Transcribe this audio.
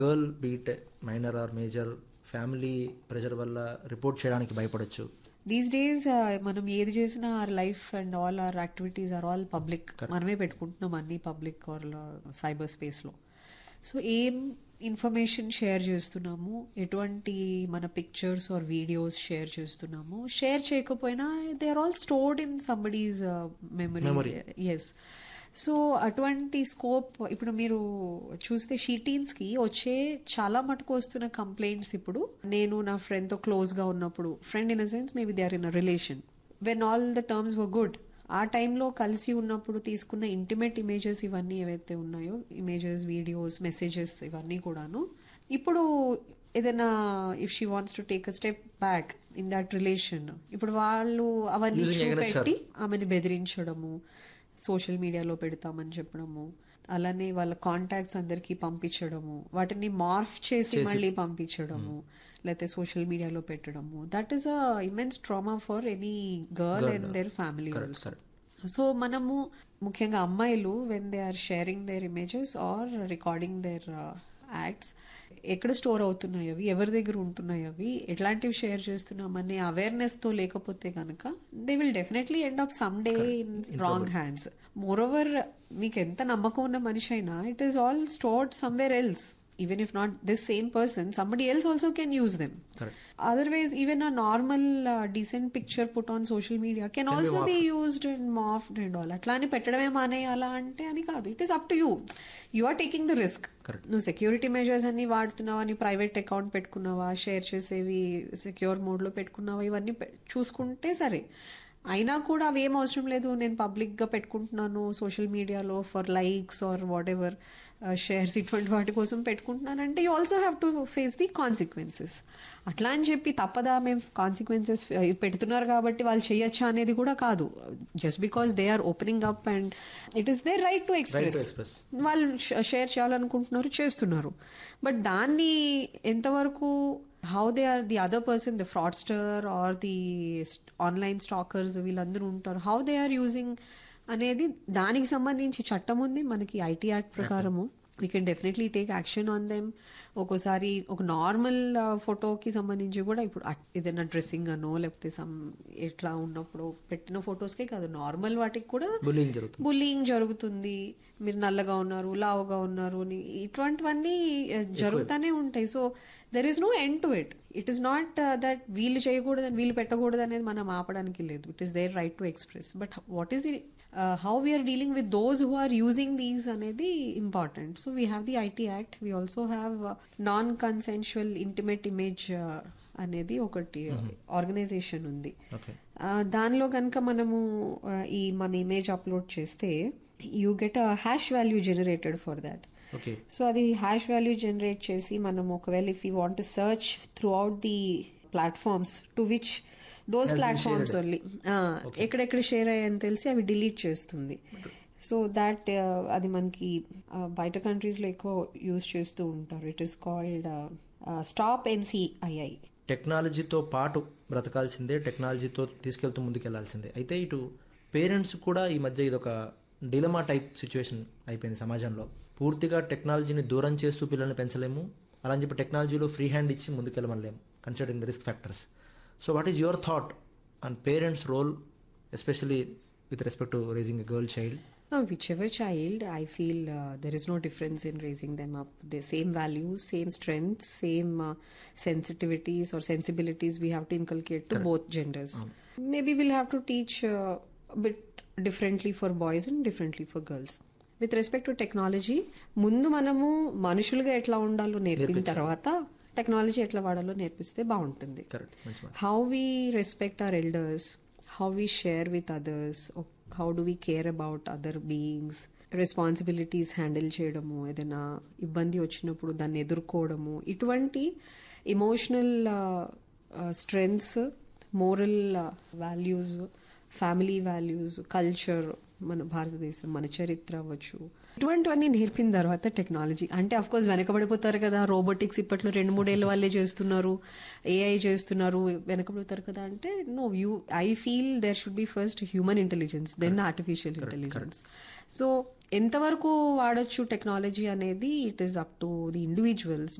Girl be it minor or major family pressure వల్ల report చేయడానికి భయపడొచ్చు దీస్ డేస్ మనం ఏది చేసినా or life and all our activities are all public మనమే పెట్టుకుంటున్నాం అన్ని పబ్లిక్ ఆర్ సైబర్ స్పేస్లో సో ఏం ఇన్ఫర్మేషన్ షేర్ చేస్తున్నాము ఎటువంటి మన పిక్చర్స్ ఆర్ వీడియోస్ షేర్ చేస్తున్నాము షేర్ చేయకపోయినా they are all stored in somebody's memory yes so అటువంటి స్కోప్ ఇప్పుడు మీరు చూస్తే షీటీన్స్ కి వచ్చే చాలా మటుకు వస్తున్న కంప్లైంట్స్ ఇప్పుడు నేను నా ఫ్రెండ్ తో క్లోజ్ గా ఉన్నప్పుడు friend in a sense maybe they are in a relation when all the terms were good ఆ టైంలో కలిసి ఉన్నప్పుడు తీసుకున్న ఇంటిమేట్ ఇమేజెస్ ఇవన్నీ ఏవైతే ఉన్నాయో ఇమేజెస్ వీడియోస్ మెసేజెస్ ఇవన్నీ కూడాను ఇప్పుడు ఏదైనా if she wants to take a step back in that relation ఇప్పుడు వాళ్ళు అవన్నీ Using against her. చూపెట్టి ఆమెను బెదిరించడము సోషల్ మీడియాలో పెడతామని చెప్పడము అలానే వాళ్ళ కాంటాక్ట్స్ అందరికి పంపించడము వాటిని మార్ఫ్ చేసి మళ్ళీ పంపించడము లేకపోతే సోషల్ మీడియాలో పెట్టడము that is a immense trauma for any girl and their family Correct, also correct. So మనము ముఖ్యంగా అమ్మాయిలు when they are sharing their images or recording their acts ఎక్కడ స్టోర్ అవుతున్నాయి అవి ఎవరి దగ్గర ఉంటున్నాయి అవి ఎట్లాంటివి షేర్ చేస్తున్నాం అనే అవేర్నెస్ తో లేకపోతే కనుక they will definitely end up some day in wrong hands moreover మీకు ఎంత నమ్మకం ఉన్న మనిషి అయినా it is all stored somewhere else even if not this same person somebody else also can use them Correct. Otherwise even a normal decent picture put on social media can be also be morphed. Used and morphed and all అట్లా అని పెట్టడమే మానేయాలా అంటే అని కాదు it is up to you you are taking the risk Correct. నువ్వు security measures అన్ని వాడుతున్నావా నీ ప్రైవేట్ అకౌంట్ పెట్టుకున్నావా షేర్ చేసేవి సెక్యూర్ మోడ్ లో పెట్టుకున్నావా ఇవన్నీ పె- చూసుకుంటే సరే అయినా కూడా అవి ఏం అవసరం లేదు నేను పబ్లిక్ గా పెట్టుకుంటున్నాను సోషల్ మీడియాలో for likes or whatever shares ఇటువంటి వాటి కోసం పెట్టుకుంటున్నానంటే you also have to face the consequences అట్లా అని చెప్పి తప్పదా మేము కాన్సిక్వెన్సెస్ పెడుతున్నారు కాబట్టి వాళ్ళు చేయొచ్చా అనేది కూడా కాదు just because they are opening up and it is their right to express express. వాళ్ళు షేర్ చేయాలనుకుంటున్నారు చేస్తున్నారు బట్ దాన్ని ఎంతవరకు how they are the other person the fraudster or the online stalkers వీళ్ళందరూ ఉంటారు హౌ దే ఆర్ యూజింగ్ అనేది దానికి సంబంధించి చట్టం ఉంది మనకి ఐటీ యాక్ట్ ప్రకారము we can definitely take action on them ఒక్కోసారి ఒక నార్మల్ ఫోటోకి సంబంధించి కూడా ఇప్పుడు అట్- ఏదైనా డ్రెస్సింగ్ అనో లేకపోతే సమ్ ఎట్లా ఉన్నప్పుడు పెట్టిన ఫొటోస్కే కాదు నార్మల్ వాటికి కూడా బుల్లింగ్ జరుగుతుంది బుల్లింగ్ జరుగుతుంది మీరు నల్లగా ఉన్నారు లావుగా ఉన్నారు అని ఇటువంటివన్నీ uh, జరుగుతూనే ఉంటాయి so there is no end to it it is not that వీళ్ళు చేయకూడదు వీళ్ళు పెట్టకూడదు అనేది మనం ఆపడానికి లేదు it is their right to express but what is the how we are dealing with those who are using these అనేది important so we have the IT act we also have non consensual intimate image అనేది ఒకటి organisation ఉంది okay ఆ, దానిలో కనుక మనము ఆ, ఈ మన ఇమేజ్ అప్లోడ్ చేస్తే you get a hash value generated for that okay so అది హ్యాష్ వాల్యూ జనరేట్ చేసి మనం ఒకవేళ if you want search through out the platforms to which those Has been platforms shared. Only ఎక్కడెక్కడ share అయ్యాయని తెలిసి అవి delete చేస్తుంది so that అది మనకి ఆ, బయట కంట్రీస్ లో ఎక్కువ యూజ్ చేస్తూ ఉంటారు it is called stop NCII టెక్నాలజీతో పాటు బ్రతకాల్సిందే టెక్నాలజీతో తీసుకెళ్తూ ముందుకెళ్లాల్సిందే అయితే ఇటు పేరెంట్స్ కూడా ఈ మధ్య ఇదొక డిలమా టైప్ సిచ్యువేషన్ అయిపోయింది సమాజంలో పూర్తిగా టెక్నాలజీని దూరం చేస్తూ పిల్లల్ని పెంచలేము అలా అని చెప్పి టెక్నాలజీలో ఫ్రీ హ్యాండ్ ఇచ్చి ముందుకెళ్ళమలేము considering the risk factors so what is your thought on parents role especially with respect to raising a girl child Uh, whichever child, I feel uh, there is no difference in raising them up. The same values, same strengths, same uh, sensitivities or sensibilities we have to inculcate to both genders. Maybe we'll have to teach uh, a bit differently for boys and differently for girls. With respect to technology ముందు మనము మనుషులుగా ఎట్లా ఉండాలో నేర్పిన నేర్పించాలి. తర్వాత technology ఎట్లా వాడాలో నేర్పిస్తే బాగుంటుంది కరెక్ట్ మంచి మాట how we respect our elders, how we share with others, or how do we care about other beings, responsibilities handle చేయడము ఏదైనా ఇబ్బంది వచ్చినప్పుడు దాన్ని ఎదుర్కోవడము ఇటువంటి emotional strengths moral values family values culture మన భారతదేశం మన చరిత్ర అవ్వచ్చు ఇటువంటివన్నీ నేర్పిన తర్వాత టెక్నాలజీ అంటే అఫ్ కోర్స్ వెనకబడిపోతారు కదా రోబోటిక్స్ ఇప్పట్లో రెండు మూడేళ్ళ వాళ్ళే చేస్తున్నారు ఏఐ చేస్తున్నారు వెనకబడిపోతారు కదా అంటే no you I feel there should be first human intelligence then artificial intelligence so ఎంతవరకు వాడొచ్చు టెక్నాలజీ అనేది it is up to the individuals